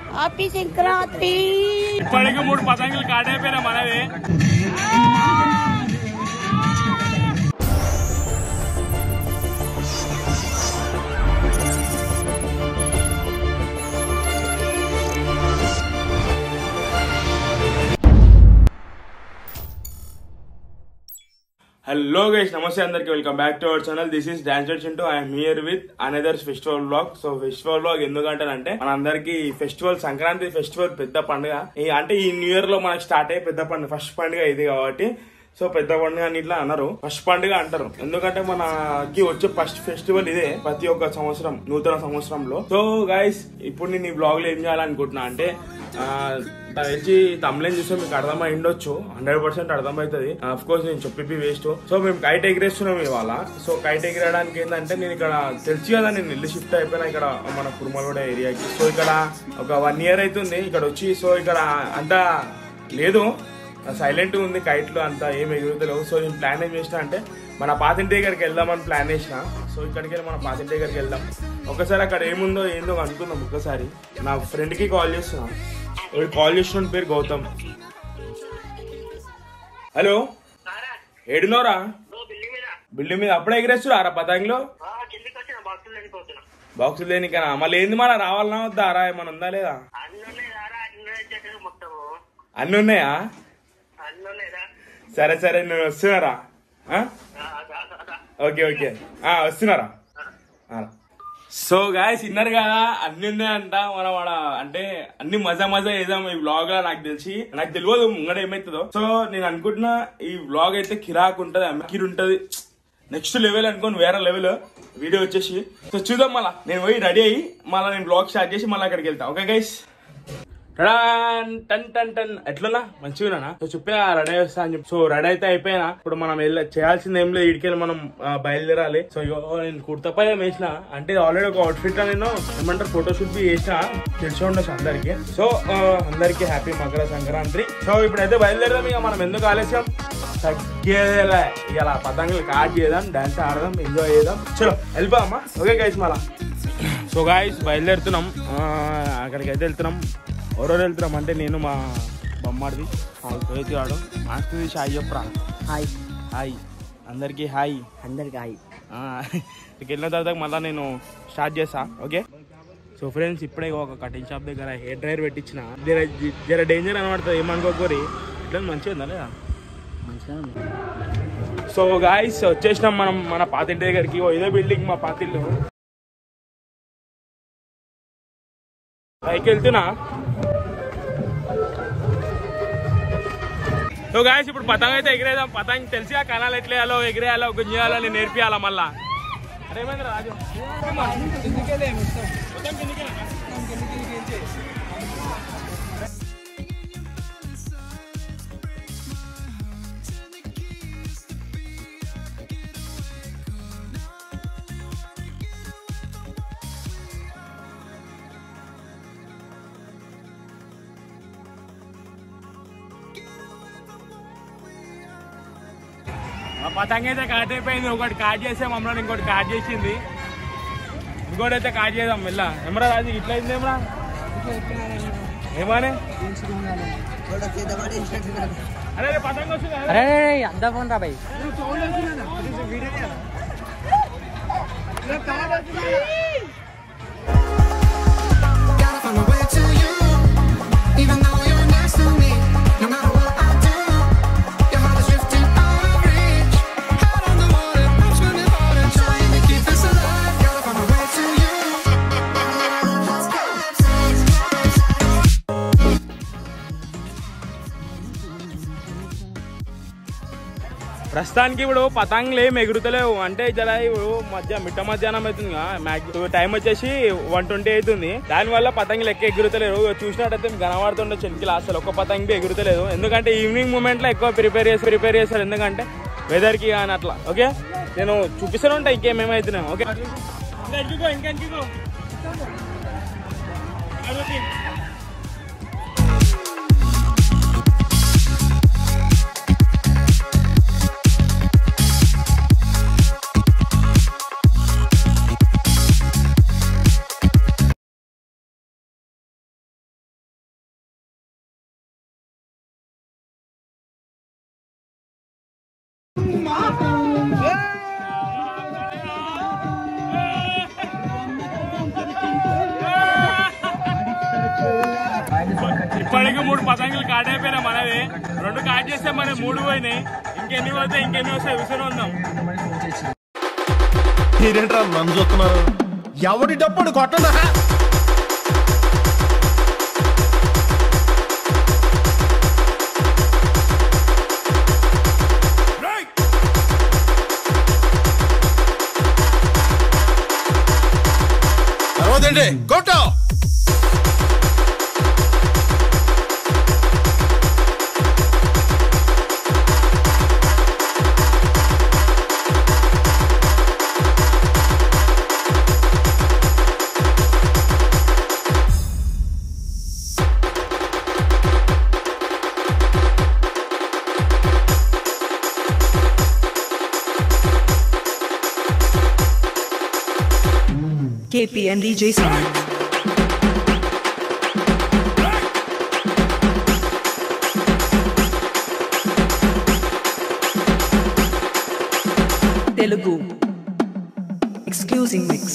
Happy Sankranti ఇప్పటికి మూడు పతంగులు కాటైపోయినా మనవి హలో గైస్ నమస్తే అందరికి welcome back to our channel this is dance Chintu I'm here with another festival blog so festival blog ఎందుకంటేనంటే మన అందరికి ఫెస్టివల్ సంక్రాంతి ఫెస్టివల్ పెద్ద పండుగ ఈ- అంటే ఈ న్యూ ఇయర్ లో మనకి స్టార్ట్ అయ్యే పెద్ద పండుగ ఫస్ట్ పండుగ ఇది కాబట్టి సో పెద్ద పండుగ అని ఇట్లా అన్నారు ఫస్ట్ పండుగ అంటారు ఎందుకంటే మనకి వచ్చే ఫస్ట్ ఫెస్టివల్ ఇదే ప్రతి ఒక్క సంవత్సరం నూతన సంవత్సరంలో సో గైస్ ఇప్పుడు నేను ఈ బ్లాగ్ లో ఏం చేయాలనుకుంటున్నా అంటే ఆ, నాకు తెలిసి తమిళం చూస్తే మీకు అర్థమై ఉండొచ్చు హండ్రెడ్ పర్సెంట్ అర్థమవుతుంది అఫ్ కోర్స్ నేను చెప్పి వేస్ట్ సో మేము కైట్ ఎగిరేస్తున్నాం ఇవాళ సో కైట్ ఎగిరేయడానికి ఏంటంటే నేను ఇక్కడ తెలిసి కదా నేను ఇల్లు షిఫ్ట్ అయిపోయినా ఇక్కడ మన కుర్మలగూడ ఏరియాకి సో ఇక్కడ ఒక వన్ ఇయర్ అవుతుంది ఇక్కడ వచ్చి సో ఇక్కడ అంతా లేదు సైలెంట్ ఉంది కైట్లు అంతా ఏం ఎగురుతలేవు సో నేను ప్లాన్ ఏం చేసిన అంటే మన పాతింటి దగ్గరికి వెళ్దామని ప్లాన్ చేసిన సో ఇక్కడికి వెళ్ళి మన పాతింటి దగ్గరికి వెళ్దాం ఒకసారి అక్కడ ఏముందో ఏందో అనుకుందాం ఒక్కసారి నా ఫ్రెండ్ కి కాల్ చేస్తున్నా వాడు కాల్ చేసిన పేరు గౌతమ్ హలో ఏడునోరా బిల్డింగ్ మీద అప్పుడే ఎగిరేస్తురా పతంగిలో కిందకి వచ్చిన బాక్సులు వెళ్ళిపోతున్నా బాక్సులు లేని కదా మళ్ళీ ఏంది మన రావాలన్నా వద్దా రా ఏమన్నా ఉందా లేదా అన్ని ఉన్నాయి రారా అన్ని వచ్చేసారు మొత్తము అన్ని ఉన్నాయా అన్ని ఉన్నాయిరా సరే సరే నేను వస్తున్నారా ఆ? రా, రా, రా, రా. ఓకే ఓకే ఆ, వస్తున్నారా సో గాయస్ విన్నారు కదా అన్ని ఉన్నాయంట మనం ఆడ అంటే అన్ని మజా మజా చేద్దాం ఈ వ్లాగ్ లో నాకు తెలిసి నాకు తెలియదు ముంగడ ఏమైతుందో సో నేను అనుకుంటున్నా ఈ వ్లాగ్ అయితే కిరాక్ ఉంటది అమ్మకిర్ ఉంటది నెక్స్ట్ లెవెల్ అనుకోని వేరే లెవెల్ వీడియో వచ్చేసి సో చూద్దాం మళ్ళా నేను పోయి రెడీ అయ్యి మళ్ళీ నేను బ్లాగ్ స్టార్ట్ చేసి మళ్ళీ అక్కడికి వెళ్తా ఓకే గైస్ టడాన్ టన్ టన్ టన్ ఎట్లన్నా మంచిగా సో చెప్పిన రెడీ వస్తా అని చెప్పి సో రెడీ అయితే అయిపోయినా ఇప్పుడు మనం వెళ్ళ చేయాల్సింది ఏం లేదు ఇడికెళ్ళి మనం ఆ, బయలుదేరాలి సో ఇగో నేను కుర్తా పై వేసిన అంటే ఆల్రెడీ ఒక అవుట్ఫిట్ నేను ఏమంటారు ఫోటోషూట్ బి చేసిన తెలిసి ఉండొచ్చు అందరికి సో ఆ, అందరికి హ్యాపీ మకర సంక్రాంతి సో ఇప్పుడైతే బయలుదేరదాం ఇక మనం ఎందుకు ఆలస్యం తగ్గేదేలే ఇలా పతంగులు కాట్ చేద్దాం డాన్స్ ఆడదాం ఎంజాయ్ చేద్దాం చలో వెళ్ళిపోమ్మా ఓకే గైస్ మళ్ళా సో గాయస్ బయలుదేరుతున్నాం ఆ, అక్కడికి అయితే వెళ్తున్నాం ఎవరెవరు వెళ్తున్నాం అంటే నేను మా బొమ్మాడిది అయితే వాడు మాస్క్ తీసి హాయ్ చెప్పరా హాయ్ హాయ్ అందరికీ హాయ్ అందరికి హాయ్ ఆ, ఇక్కడికి వెళ్ళిన తర్వాత మళ్ళీ నేను స్టార్ట్ చేస్తా ఓకే సో ఫ్రెండ్స్ ఇప్పుడే ఒక కటింగ్ షాప్ దగ్గర హెయిర్ డ్రైర్ పెట్టించిన జర జర డేంజర్ అనబడుతుంది ఏమనుకోకూరి ఇట్లా మంచిగా ఉందా లేదా మంచిగా ఉంది సో గాయస్ వచ్చేసినాం మనం మన పాతింటి దగ్గరికి ఓ ఇదే బిల్డింగ్ మా పాతిల్లు పైకి వెళ్తున్నా సో గాయస్ ఇప్పుడు పతంగ అయితే ఎగిరేదాం పతంగ తెలిసి ఆ కణాలు ఎట్లేయాలో ఎగిరేయాలో గుంజేయాలో నేను నేర్పియాలా మళ్ళా అదేమైంది రాజు మొత్తం కిందికేనా? ఆ పతంగ అయితే కాట్ అయిపోయింది ఒకటి కాట్ చేసే మమ్మల్ని ఇంకోటి కాట్ చేసింది ఇంకోటి అయితే కాట్ చేద్దాం మెల్ల ఏమరా రాజు ఇట్లా అయింది ఏమరా ఏమనే అరే రే, పతంగ వస్తుంది కదా? అరే అద్దా ఫోన్ రా బాయ్ Gotta find a way to you, even though you're next to me. No matter what I do, your heart is drifting out of reach. Out on the water, I'm swimming harder, trying to keep this alive. Gotta find a way to you. ప్రస్తుతానికి ఇప్పుడు పతంగులు ఏం ఎగురుతలేవు అంటే జర ఇప్పుడు మధ్య మిట్ట మధ్యాహ్నం అవుతుంది మ్యాక్సిమం టైం వచ్చేసి వన్ ట్వంటీ అవుతుంది దానివల్ల పతంగులు ఎక్క ఎగురుతలేరు చూసినట్టయితే మీకు కనబడుతుండే చెనికిలు అసలు ఒక్క పతంగి బి ఎగురుతలేదు ఎందుకంటే ఈవినింగ్ మూమెంట్ లో ఎక్కువ ప్రిపేర్ చేసి ప్రిపేర్ చేస్తారు ఎందుకంటే వెదర్ కి కానీ అట్లా ఓకే నేను చూపిస్తూనే ఉంటా ఇంకేమేమైతున్నాయి ఓకే ఇంకా ఇంకా ఇప్పటికి మూడు పతంగులు కాటైపోయినా మనవి రెండు కాట్ చేస్తే మరి మూడు పోయినాయి ఇంకెన్ని పోతే ఇంకెన్ని వస్తాయి విసురు ఉందాం మీరేంట్రా నన్ను చూస్తున్నారు ఎవడి డప్పుడు కొట్టండా అరవదండి కొట్ట KP and DJ Sound. Telugu. Exclusing mix.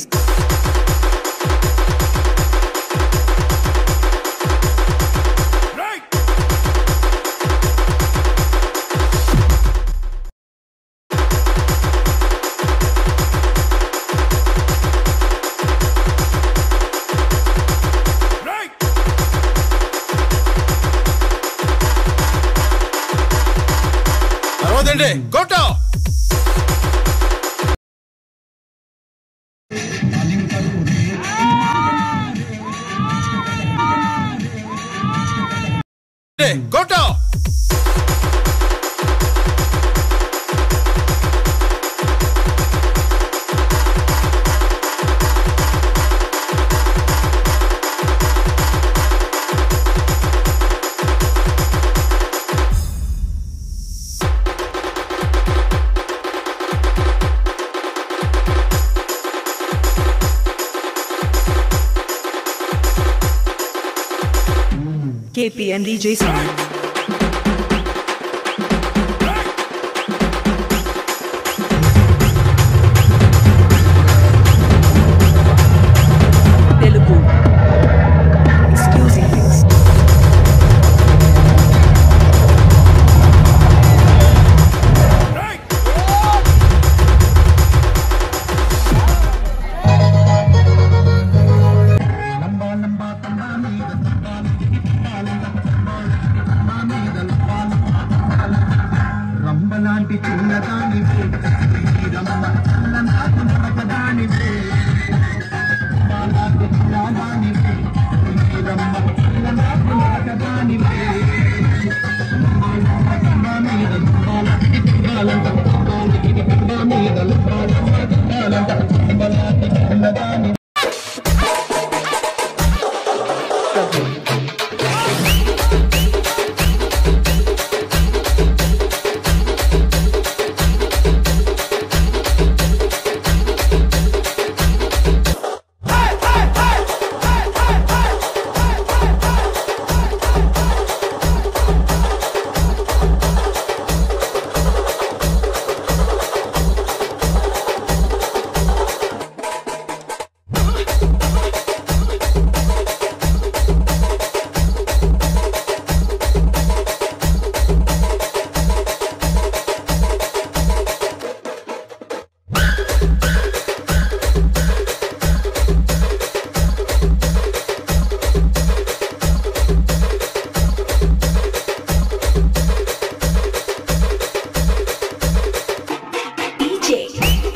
అరవదండి కొట్ట కొట్ట KP and DJ Sound. Telugu. Exclusing mix. రంబలాంటి చిన్నదాని రమ్మ నాకు నమ్మకదాని చిన్నదాని రమ్మ నాకు నమ్మకదాని DJ.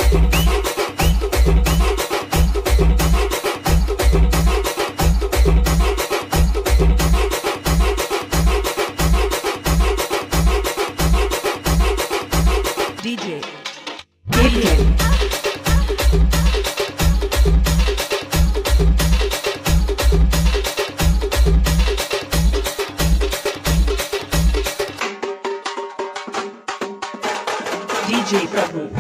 DJ. KPN. DJ Prabhu.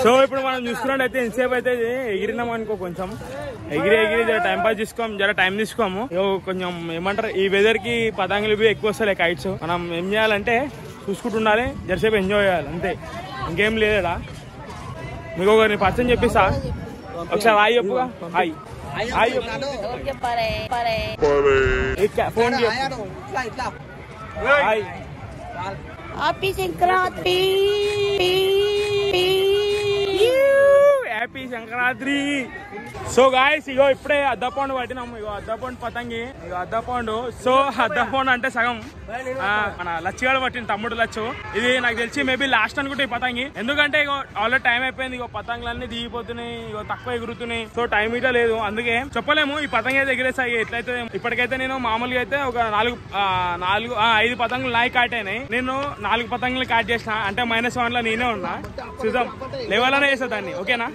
So ఇప్పుడు మనం చూసుకున్నట్టయితే ఎంతసేపు అయితే ఎగిరినాం అనుకో కొంచెం ఎగిరి ఎగిరి జర టైం పాస్ తీసుకోము జర టైం తీసుకోము ఇగో కొంచెం ఏమంటారు ఈ వెదర్ కి పతంగులు ఇవి ఎక్కువ వస్తాయి కైట్స్ మనం ఏం చేయాలంటే చూసుకుంటూ ఉండాలి జరసేపు ఎంజాయ్ చేయాలి అంతే ఇంకేం లేదేడా మీకు ఒకరిని పరిచయం చెప్పిస్తా ఒకసారి హాయ్ చెప్పుగా హాయ్ హాయ్ చెప్పు. ఇక్క- ఫోన్ చెప్పు. Hi happy Sankranti happy Sankranti so guys ఇగో ఇప్పుడే అద్దపండు పట్టినాము ఇగో అద్దపండు పతంగి ఇగో అద్దపండు సో అద్దపండు అంటే సగం ఆ, మన లచ్చిగాడు పట్టిన తమ్ముడు లచ్చు ఇది నాకు తెలిసి మేబీ లాస్ట్ అనుకుంటే ఈ పతంగి ఎందుకంటే ఇగో ఆల్రెడీ టైం అయిపోయింది ఇగో పతంగులన్నీ దిగిపోతున్నాయి ఇగో తక్కువ ఎగురుతున్నాయి సో టైం ఇట లేదు అందుకే చెప్పలేము ఈ పతంగి అయితే ఎగిరేసాయి ఎట్లయితే ఇప్పటికైతే నేను మామూలుగా అయితే ఒక నాలుగు ఆ, నాలుగు ఆ, ఐదు పతంగులు నాయి కాటైనాయి నేను నాలుగు పతంగులు కాట్ చేసిన అంటే మైనస్ వన్ లో నేనే ఉన్నా చూద్దాం లెవెల్ అనే చేస్తా దాన్ని ఓకేనా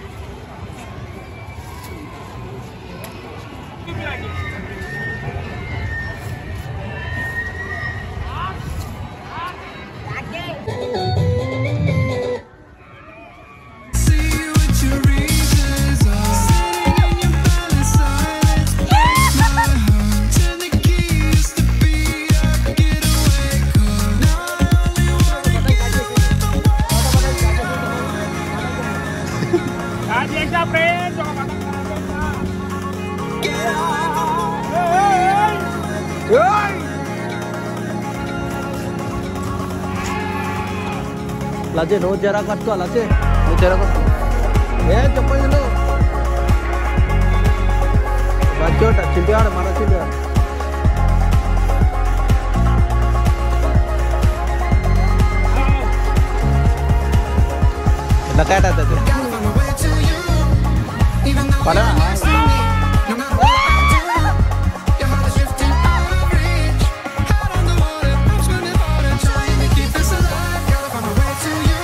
See what your reasons are. Sitting in your palace silence, breaks my heart. Turn the keys to be our getaway car. Now I only wanna get away from cut చేస్తా friends ఒక పతంగి cot చేస్తా. లచ్చే నువ్వు జరా కట్టుకో లచ్చే నువ్వు జరా కట్టుకో ఏ చెప్పండి నువ్వు మంచోట చింపివాడు మన చింపివాడు ఎట్లా కాట అవుతుంది Gotta find my way to you. Even though Para. you're next to me. No matter what I do, your heart is drifting out of reach. Out on the water, I'm swimming hard and trying to keep this alive. Gotta find my way to you.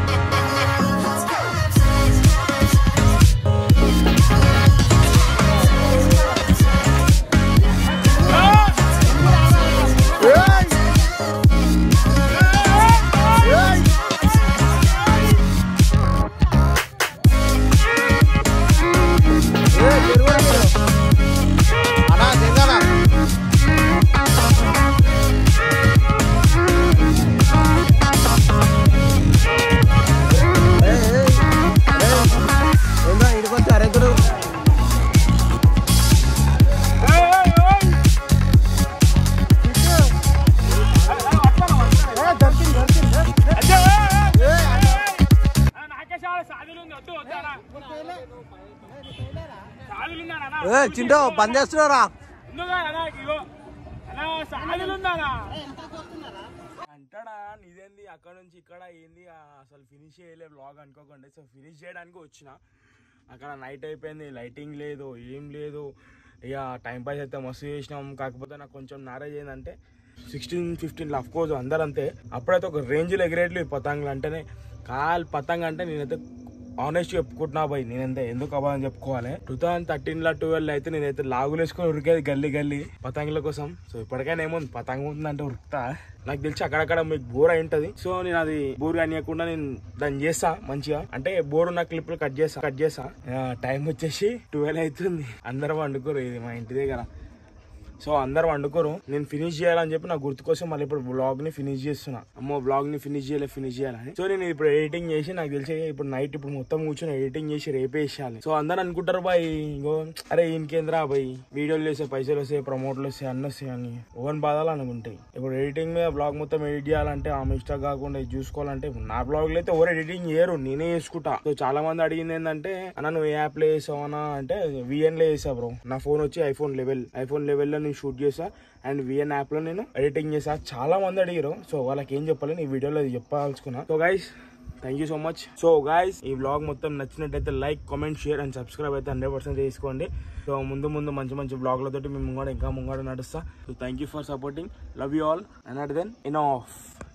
ఇడికొచ్చి అరెగ్గుడు ఏ చింటో పని చేస్తున్నారా అంటాడా నీదేంది అక్కడ నుంచి ఇక్కడ ఏంది ఆ, అసలు finish చేయలే బ్లాగ్ అనుకోకండి సో ఫినిష్ చేయడానికి వచ్చిన అక్కడ నైట్ అయిపోయింది లైటింగ్ లేదు ఏం లేదు ఇక టైం పాస్ అయితే మస్తు చేసినాం కాకపోతే నాకు కొంచెం మ్యారేజ్ ఏంటంటే సిక్స్టీన్ ఫిఫ్టీన్ అఫ్ కోర్స్ అందరు అంతే అప్పుడైతే ఒక రేంజ్లో ఎగిరేట్లు ఈ పతంగులు అంటేనే కాల్ పతంగ్ అంటే నేనైతే ఆనెస్ట్ చెప్పుకుంటున్నా పోయి నేనంతే ఎందుకు అవ్వాలని చెప్పుకోవాలి టూ థౌసండ్ థర్టీన్ లో ట్వెల్వ్ అయితే నేనైతే లాగులు వేసుకొని ఉరికేది గల్లీ గల్లీ పతంగుల కోసం సో ఇప్పటికైనా ఏముంది పతంగ ఉందంటే ఉరుకుతా నాకు తెలిసి అక్కడక్కడ మీకు బోర్ అయి ఉంటది సో నేను అది బోర్ కానియకుండా నేను దాన్ని చేస్తా మంచిగా అంటే బోర్ ఉన్న క్లిప్లు కట్ చేస్తా కట్ చేస్తా టైం వచ్చేసి ట్వెల్వ్ అవుతుంది అందరం వండుకోరు ఇది మా ఇంటి దగ్గర సో అందరు వండుకోరు నేను ఫినిష్ చేయాలని చెప్పి నా గుర్తు కోసం మళ్ళీ ఇప్పుడు బ్లాగ్ ని ఫినిష్ చేస్తున్నా అమ్మో బ్లాగ్ ని ఫినిష్ చేయలే ఫినిష్ చేయాలని సో నేను ఇప్పుడు ఎడిటింగ్ చేసి నాకు తెలిసి ఇప్పుడు నైట్ ఇప్పుడు మొత్తం కూర్చొని ఎడిటింగ్ చేసి రేపే వేసేయాలి సో అందరు అనుకుంటారు బాయ్ ఇంకో అరే ఇంకేంద్రా బాయ్ వీడియోలు చేసే పైసలు వస్తాయి ప్రమోట్లు వస్తాయి అన్ని వస్తాయి అని ఓన్ బాధలు అనుకుంటాయి ఇప్పుడు ఎడిటింగ్ మీద బ్లాగ్ మొత్తం ఎడిట్ చేయాలంటే ఆమె ఇష్టం కాకుండా ఇది చూసుకోవాలంటే ఇప్పుడు నా బ్లాగ్ లో అయితే ఎవరు ఎడిటింగ్ చేయరు నేనే చేసుకుంటా సో చాలా మంది అడిగింది ఏంటంటే అన్న నువ్వు ఏ యాప్ లో వేసావు అన్న అంటే విఎన్ లో వేసా బ్రో నా ఫోన్ వచ్చి ఐఫోన్ లెవెల్ ఐఫోన్ లెవెల్ లో నేను షూట్ చేసా అండ్ విఎన్ యాప్ లో నేను ఎడిటింగ్ చేసా చాలా మంది అడిగారు సో వాళ్ళకి ఏం చెప్పాలి ఈ వీడియోలో అది చెప్పాల్సుకున్నా so guys thank you so much so guys ఈ వ్లాగ్ మొత్తం నచ్చినట్టయితే like comment share and subscribe అయితే హండ్రెడ్ పర్సెంట్ చేసుకోండి సో ముందు ముందు మంచి మంచి బ్లాగ్లతోటి మేము ముంగడ ఇంకా ముంగడ నడుస్తా so thank you for supporting love you all and అట్ దెన్ ఇన్ ఆఫ్